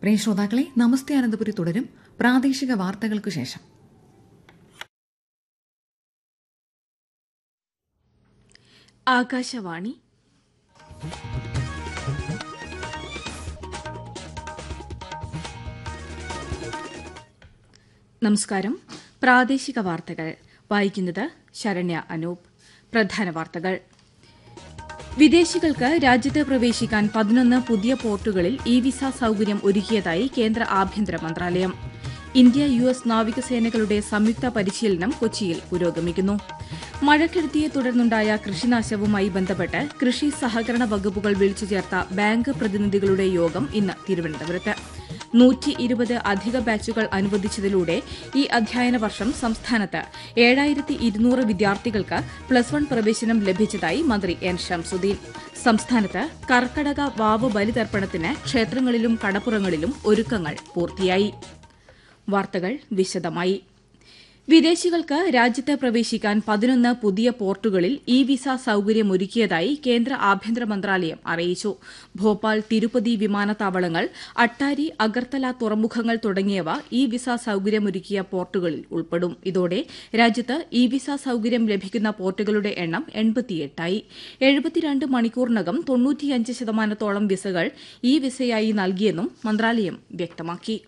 പ്രിയ ശ്രോതാക്കളെ നമസ്തേ അനന്തപുരി തുടരും പ്രാദേശിക വാർത്തകൾക്കു ശേഷം ആകാശവാണി നമസ്കാരം പ്രാദേശിക വാർത്തകൾ വായിക്കുന്നത് ശരണ്യ അനൂപ് പ്രധാന വാർത്തകൾ വിദേശികൾക്ക് രാജ്യത്ത് പ്രവേശിക്കാൻ പതിനൊന്ന് പുതിയ പോർട്ടുകളിൽ ഇ വിസ സൌകര്യം ഒരുക്കിയതായി കേന്ദ്ര ആഭ്യന്തര മന്ത്രാലയം ഇന്ത്യ യു എസ് നാവികസേനകളുടെ സംയുക്ത പരിശീലനം കൊച്ചിയിൽ പുരോഗമിക്കുന്നു മഴക്കെടുതിയെ തുടർന്നുണ്ടായ കൃഷിനാശവുമായി ബന്ധപ്പെട്ട് കൃഷി സഹകരണ വകുപ്പുകൾ വിളിച്ചു ചേർത്ത ബാങ്ക് പ്രതിനിധികളുടെ യോഗം ഇന്ന് തിരുവനന്തപുരത്ത് നൂറ്റി ഇരുപത് അധിക ബാച്ചുകൾ അനുവദിച്ചതിലൂടെ ഈ അധ്യയന വർഷം സംസ്ഥാനത്ത് ഏഴായിരത്തി ഇരുന്നൂറ് വിദ്യാർത്ഥികൾക്ക് പ്ലസ് വൺ പ്രവേശനം ലഭിച്ചതായി മന്ത്രി എൻ ഷംസുദ്ദീൻ സംസ്ഥാനത്ത് കർക്കടക വാവ് ബലിതർപ്പണത്തിന് ക്ഷേത്രങ്ങളിലും കടപ്പുറങ്ങളിലും ഒരുക്കങ്ങൾ പൂർത്തിയായി വാർത്തകൾ വിശദമായി വിദേശികൾക്ക് രാജ്യത്ത് പ്രവേശിക്കാൻ പതിനൊന്ന് പുതിയ പോർട്ടുകളിൽ ഇ വിസ സൌകര്യമൊരുക്കിയതായി കേന്ദ്ര ആഭ്യന്തര മന്ത്രാലയം അറിയിച്ചു ഭോപ്പാൽ തിരുപ്പതി വിമാനത്താവളങ്ങൾ അട്ടാരി അഗർത്തല തുറമുഖങ്ങൾ തുടങ്ങിയവ ഇ വിസ സൌകര്യമൊരുക്കിയ പോർട്ടുകളിൽ ഉൾപ്പെടും ഇതോടെ രാജ്യത്ത് ഇ വിസ സൌകര്യം ലഭിക്കുന്ന പോർട്ടുകളുടെ എണ്ണം എൺപത്തിയെട്ടായി എഴുപത്തിരണ്ട് മണിക്കൂറിനകം തൊണ്ണൂറ്റിയഞ്ച് ശതമാനത്തോളം വിസകൾ ഇ വിസയായി നൽകിയെന്നും മന്ത്രാലയം വ്യക്തമാക്കി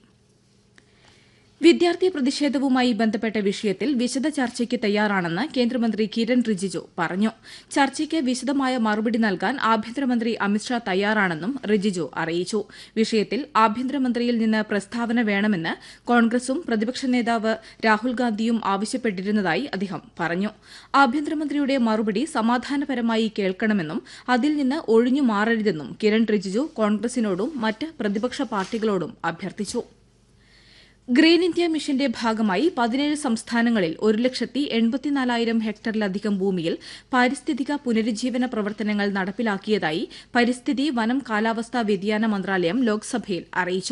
വിദ്യാർത്ഥി പ്രതിഷേധവുമായി ബന്ധപ്പെട്ട വിഷയത്തിൽ വിശദ ചർച്ചയ്ക്ക് തയ്യാറാണെന്ന് കേന്ദ്രമന്ത്രി കിരൺ റിജിജു പറഞ്ഞു ചർച്ചയ്ക്ക് വിശദമായ മറുപടി നൽകാൻ ആഭ്യന്തരമന്ത്രി അമിത്ഷാ തയ്യാറാണെന്നും റിജിജു അറിയിച്ചു വിഷയത്തിൽ ആഭ്യന്തരമന്ത്രിയിൽ നിന്ന് പ്രസ്താവന വേണമെന്ന് കോൺഗ്രസും പ്രതിപക്ഷ നേതാവ് രാഹുൽ ഗാന്ധിയും ആവശ്യപ്പെട്ടിരുന്നതായി അദ്ദേഹം പറഞ്ഞു ആഭ്യന്തരമന്ത്രിയുടെ മറുപടി സമാധാനപരമായി കേൾക്കണമെന്നും അതിൽ നിന്ന് ഒഴിഞ്ഞു മാറരുതെന്നും കിരൺ റിജിജു കോൺഗ്രസിനോടും മറ്റ് പ്രതിപക്ഷ പാർട്ടികളോടും അഭ്യർത്ഥിച്ചു ഗ്രീൻ ഇന്ത്യ മിഷന്റെ ഭാഗമായി പതിനേഴ് സംസ്ഥാനങ്ങളിൽ ഒരു ലക്ഷത്തി എൺപത്തിനാലായിരം ഹെക്ടറിലധികം ഭൂമിയിൽ പാരിസ്ഥിതിക പുനരുജ്ജീവന പ്രവർത്തനങ്ങൾ നടപ്പിലാക്കിയതായി പരിസ്ഥിതി വനം കാലാവസ്ഥാ വ്യതിയാന മന്ത്രാലയം ലോക്സഭയിൽ അറിയിച്ചു